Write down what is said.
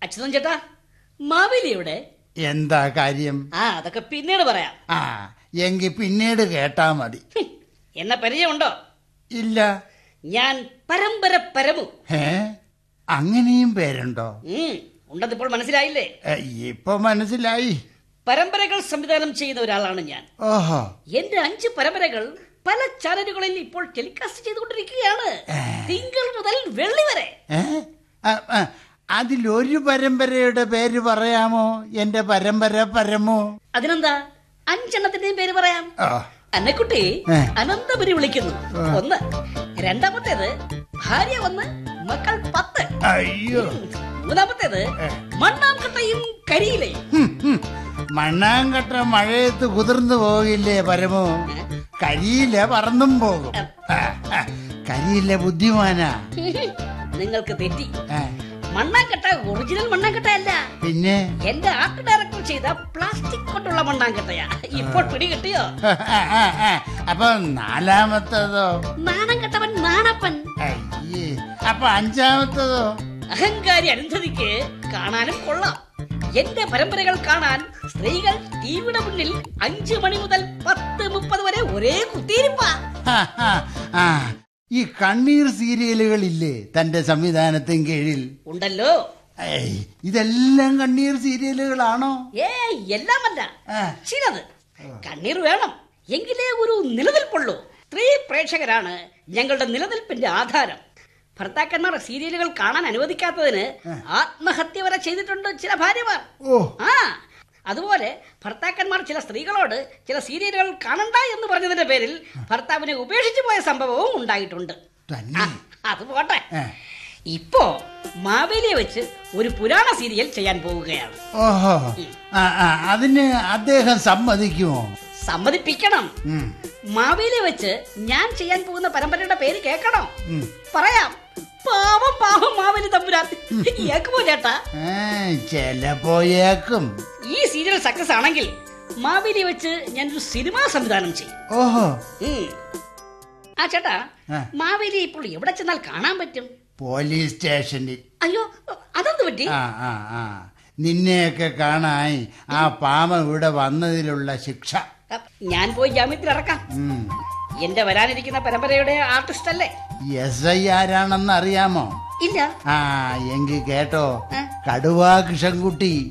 അച്യുതൻ ചേട്ടാ മാവേലി എവിടെ എന്താ കാര്യം ആ അതൊക്കെ പിന്നീട് പറയാം ആ എങ്കിൽ പിന്നീട് കേട്ടാ മതി ഹും, എന്നെ പരിചയമുണ്ടോ ഇല്ല ഞാൻ പരമ്പര പരമു ഏ അങ്ങനെയും പേരുണ്ടോ ഉം, ഉണ്ടെന്ന് ഇപ്പോൾ മനസ്സിലായില്ലേ ഏ, ഇപ്പൊ മനസ്സിലായി പരമ്പരകൾ സംവിധാനം ചെയ്യുന്ന ഒരാളാണ് ഞാൻ ഓഹോ എന്റെ അഞ്ച് പരമ്പരകൾ പല ചാനലുകളിൽ ഇപ്പോൾ ടെലികാസ്റ്റ് ചെയ്തുകൊണ്ടിരിക്കുകയാണ് തിങ്കൾ മുതൽ വെള്ളി വരെ ഏ ആ, ആ, അതിലൊരു പരമ്പരയുടെ പേര് പറയാമോ എന്റെ പരമ്പര പരമോ അതിനെന്താ അഞ്ചെണ്ണത്തിന്റെയും പേര് പറയാം ഓ അന്നക്കുട്ടി ഏ. അനന്തപുരി വിളിക്കുന്നു ഒന്ന് രണ്ടാമത്തേത് ഭാര്യ ഒന്ന് മക്കൾ പത്ത് അയ്യോ മൂന്നാമത്തേത് മണ്ണാംകട്ടയും കരിയിലയും ഹും, ഹും. മണ്ണാങ്കട്ട മഴയത്ത് കുതിർന്നു പോകില്ലേ പരമോ കരിയില പറന്നും പോകും ആ, ആ, കരിയില ബുദ്ധിമാനാ നിങ്ങൾക്ക് തെറ്റി ആ, മണ്ണാങ്കട്ട ഒറിജിനൽ മണ്ണാങ്കട്ട അല്ല പിന്നെ എന്റെ ആർട്ട് ഡയറക്ടർ ചെയ്ത പ്ലാസ്റ്റിക് കൊണ്ടുള്ള മണ്ണാങ്കട്ടയാ ഇപ്പോൾ പിടി കിട്ടിയോ ആ, ആ, ആ. അപ്പൊ നാലാമത്തതോ നാണം കെട്ടവൻ നാണപ്പൻ അയ്യേ അപ്പൊ അഞ്ചാമത്തതോ അഹങ്കാരി അരുന്ധതിക്ക് കാണാനും കൊള്ളാം എന്റെ പരമ്പരകൾ കാണാൻ സ്ത്രീകൾ ടിവിയുടെ മുന്നിൽ അഞ്ചു മണി മുതൽ പത്ത് മുപ്പത് വരെ ഒരേ കുത്തിയിരിപ്പാ ആ, ആ, ആ. ഈ കണ്ണീർ സീരിയലുകളില്ലേ തന്റെ സംവിധാനത്തിന് കീഴിൽ ഉണ്ടല്ലോ ഏയ്, ഇതെല്ലാം കണ്ണീർ സീരിയലുകളാണോ ഏ എല്ലാമല്ല ആ. ചിലത് കണ്ണീർ വേണം എങ്കിലേ ഒരു നിലനിൽപ്പുള്ളൂ സ്ത്രീ പ്രേക്ഷകരാണ് ഞങ്ങളുടെ നിലനിൽപ്പിന്റെ ആധാരം ഭർത്താക്കന്മാർ സീരിയലുകൾ കാണാൻ അനുവദിക്കാത്തതിന് ആത്മഹത്യ വരെ ചെയ്തിട്ടുണ്ട് ചില ഭാര്യമാർ ഓ ആ അതുപോലെ ഭർത്താക്കന്മാർ ചില സ്ത്രീകളോട് ചില സീരിയലുകൾ കാണണ്ട എന്ന് പറഞ്ഞതിന്റെ പേരിൽ ഭർത്താവിനെ ഉപേക്ഷിച്ചു പോയ സംഭവവും ഉണ്ടായിട്ടുണ്ട് തന്നെ ആ, അത് പോട്ടെ ഏ. ഇപ്പോ മാവേലിയെ വെച്ച് ഒരു പുരാണ സീരിയൽ ചെയ്യാൻ പോവുകയാണ് ഓഹോ ആ ആ അതിന് അദ്ദേഹം സമ്മതിക്കുമോ സമ്മതിപ്പിക്കണം ഉം, മാവേലിയെ വെച്ച് ഞാൻ ചെയ്യാൻ പോകുന്ന പരമ്പരയുടെ പേര് കേൾക്കണോ ഉം. പറയാം പാവം പാവം മാവേലി തമ്പുരാൻ കേൾക്കുമോ ചേട്ടാ ഏ, ചെലപ്പോയേക്കും ഈ സീരിയൽ സക്സസ് ആണെങ്കിൽ മാവേലിയെ വെച്ച് ഞാനൊരു സിനിമാ സംവിധാനം ചെയ്യും ഓഹോ ഉം. ആ ചേട്ടാ ആ. മാവേലി ഇപ്പോൾ എവിടെ ചെന്നാൽ കാണാൻ പറ്റും പോലീസ് സ്റ്റേഷനിൽ അയ്യോ അതെന്ത് പറ്റി ആ ആ ആ നിന്നെയൊക്കെ കാണാൻ ആ പാമ ഇവിടെ വന്നതിലുള്ള ശിക്ഷ ഞാൻ പോയി ജാമ്യത്തിൽ ഇറക്കാം ഉം. എന്റെ വരാനിരിക്കുന്ന പരമ്പരയുടെ ആർട്ടിസ്റ്റ് അല്ലേ എസ് ഐ ആരാണെന്ന് അറിയാമോ ഇല്ല ആ എങ്കിൽ കേട്ടോ ആ. കടുവാ കൃഷ്ണൻകുട്ടി